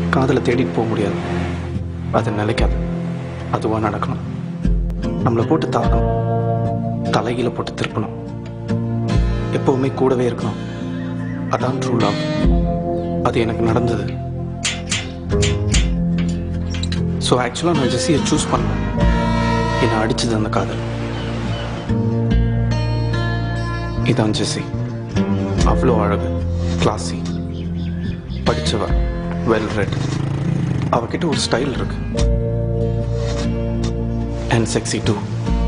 காதலை தேடிட்டு போக முடியாது அது நிலைக்காது அதுவாக நடக்கணும் நம்மளை போட்டு தாக்கணும் தலைகீழ போட்டு திருப்பணும் எப்பவுமே கூடவே இருக்கணும் அதான் ட்ரூ லவ் அது எனக்கு நடந்தது ஸோ ஆக்சுவலாக நான் ஜெஸ்ஸியை சூஸ் பண்ணேன் என்னை அடிச்சது அந்த காதல் இதான் ஜெஸ்ஸி அவ்வளோ அழகு கிளாஸி படிச்சவ வெல் ரெட் அவகிட்ட ஒரு ஸ்டைல் இருக்கு அண்ட் செக்ஸி டூ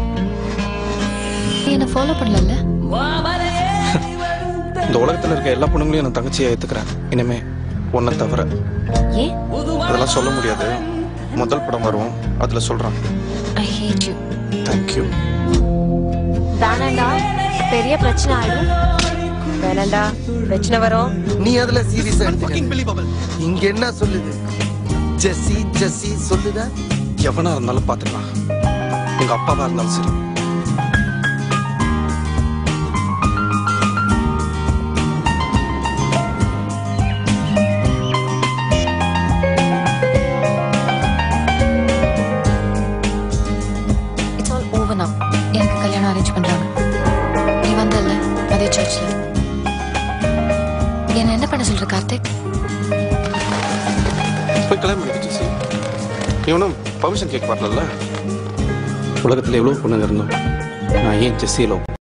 நீ என்ன ஃபாலோ பண்ணல இந்த உலகத்தில் இருக்க எல்லா பொண்ணுங்களையும் நான் தங்கச்சியை ஏற்றுக்கிறேன் இனிமே ஒன்றை தவிர ஏன் அதெல்லாம் சொல்ல முடியாது முதல் படம் வரும் அதில் சொல்கிறான் ஐ ஹேட் யூ தேங்க்யூ வேணாண்டா பெரிய பிரச்சனை ஆயிடும் வேணாண்டா பிரச்சனை வரும் நீ அதுல சீரியஸா எடுத்துக்க இங்க என்ன சொல்லுது ஜெஸ்ஸி ஜெஸ்ஸி சொல்லுதா எவனா இருந்தாலும் பார்த்துக்கலாம் எங்கள் அப்பாவா இருந்தாலும் சரி இட்ஸ் ஆல் ஓவர் now எனக்கு கல்யாணம் அரேஞ்ச் பண்றாங்க நீ வந்தல்ல அதே சர்ச்ல என்ன என்ன பண்ண சொல்ற கார்த்திக் போய் கல்யாணம் பண்ணிக்க ஜெஸ்ஸி இவனும் பர்மிஷன் கேட்க வரல உலகத்தில் எவ்வளோ பொண்ணுங்க இருந்தோம் நான் ஏன் ஜெஸ்ஸியை லவ்